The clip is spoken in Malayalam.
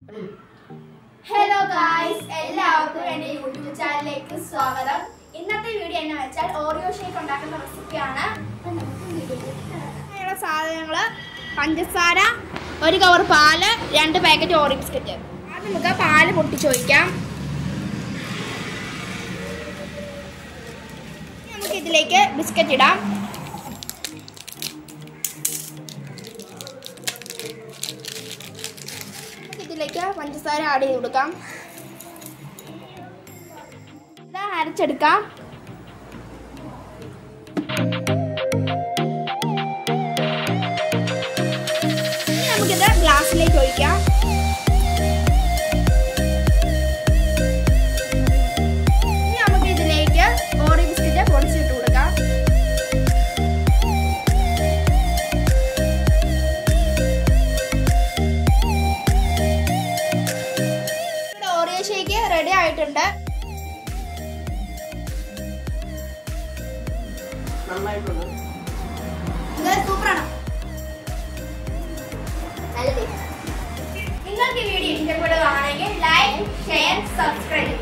ഹലോ ഗായ്സ് എല്ലാവർക്കും എൻ്റെ യൂട്യൂബ് ചാനലിലേക്ക് സ്വാഗതം ഇന്നത്തെ വീഡിയോ എന്ന് വെച്ചാൽ ഓറിയോ ഷേക്ക് ഉണ്ടാക്കുന്ന റെസിപ്പിയാണ് അതിനുള്ള സാധനങ്ങൾ പഞ്ചസാര ഒരു കവർ പാല് രണ്ട് പാക്കറ്റ് ഓറിയോ ബിസ്ക്കറ്റ് ആദ്യം നമുക്ക് പാല് പൊട്ടിച്ച് ഒഴിക്കാം ഇനി നമുക്ക് ഇതിലേക്ക് ബിസ്ക്കറ്റ് ഇടാം നമുക്ക് ഇതിലേക്ക് പഞ്ചസാര ആഡ് ചെയ്ത് കൊടുക്കാം ഇത് അരച്ചെടുക്കാം ഇനി നമുക്കിത് ഗ്ലാസ്സിലേക്ക് ഒഴിക്കാം ഇനി നമുക്ക് ഇതിലേക്ക് ഓറി ബിസ്ക്കറ്റ് പൊടിച്ചിട്ട് കൊടുക്കാം ഇവിടെ ഓറിയോ ഷേക്ക് റെഡി ആയിട്ടുണ്ട് നന്നായിട്ടുണ്ട് ഇത് സൂപ്പറാണ് നിങ്ങൾക്ക് ഈ വീഡിയോ ഇഷ്ടപ്പെടുകയാണെങ്കിൽ ലൈക്ക് ഷെയർ സബ്സ്ക്രൈബ്